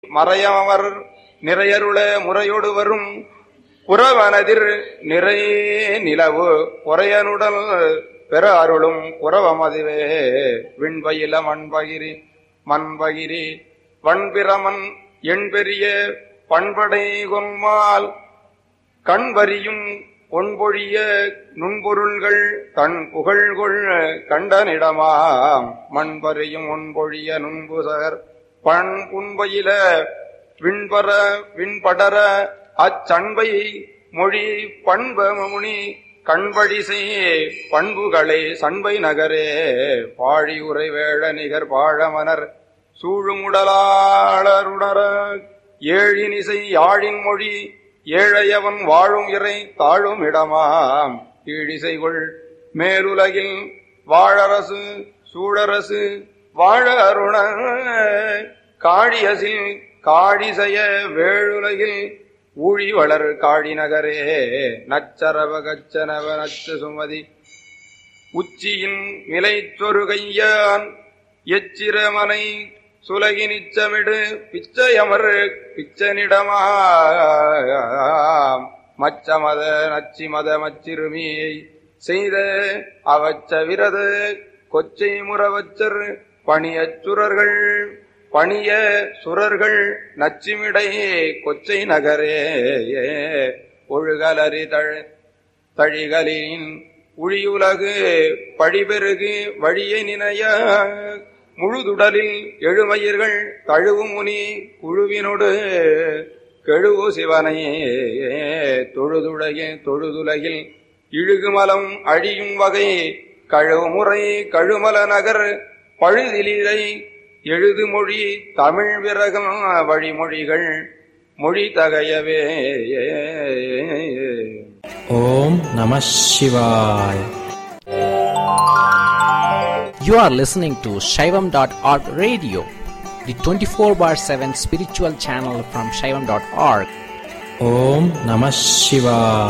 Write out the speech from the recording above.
மறையவர் நிறையருள முறையொடு வரும் புறவனதிர் நிறை நிலவு உரையனுடல் பெற அருளும் உறவமதுவே விண்பயில மண்பகிரி மண்பகிரி வண்பிரமன் எண்பெரிய பண்படை கொன்மால் கண்வரியும் ஒன்பொழிய நுண்பொருள்கள் தன் புகழ்கொள் கண்டனிடமாம் மண்பறியும் ஒன்பொழிய நுண்புசகர் பண் புண்பயில விண்பர விண்படர அச்சண்பை மொழி பண்பமுனி கண்படிசை பண்புகளை சண்பை நகரே பாழி உரை வேழ நிகர் பாழமனர் சூழுமுடலாளருணர ஏழினிசை யாழின் மொழி ஏழையவன் வாழும் இறை தாழும் இடமாம் கீழிசைகொள் மேலுலகில் வாழரசு சூழரசு வாழ அருண காழியசில் காழிசய வேழுலகில் ஊழி வளர் காழி நகரே நச்சரவ கச்சனவ நச்சு சுமதி உச்சியின் நிலைச்சொரு கையான் எச்சிரமனை சுலகி நிச்சமிடு பிச்சையமர் பிச்சனிடமா மச்சமத நச்சி மத மச்சிறுமியை செய்த அவச்ச விரத கொச்சை முறவச்சர் பணியச் சுரர்கள் பணிய சுரர்கள் நச்சிமிடை கொச்சை நகரே ஒழுகலறி தழ் தழிகளின் உழியுலகு பழிபெருகு வழியை நினைய முழுதுடலில் எழுமயிர்கள் தழுவு முனி குழுவினொடு கெழுவு சிவனை தொழுதுலகில் தொழுதுலகில் இழுகுமலம் அழியும் வகை கழுமுறை கழுமல நகர் பழுதிலிரை எழுது மொழி தமிழ் விரகம் வழிமொழிகள் மொழி தகையவே ஓம் நம சிவாய் You are listening to Shaivam.org radio, the 24 bar 7 spiritual channel from Shaivam.org. ஓம் நம சிவாய்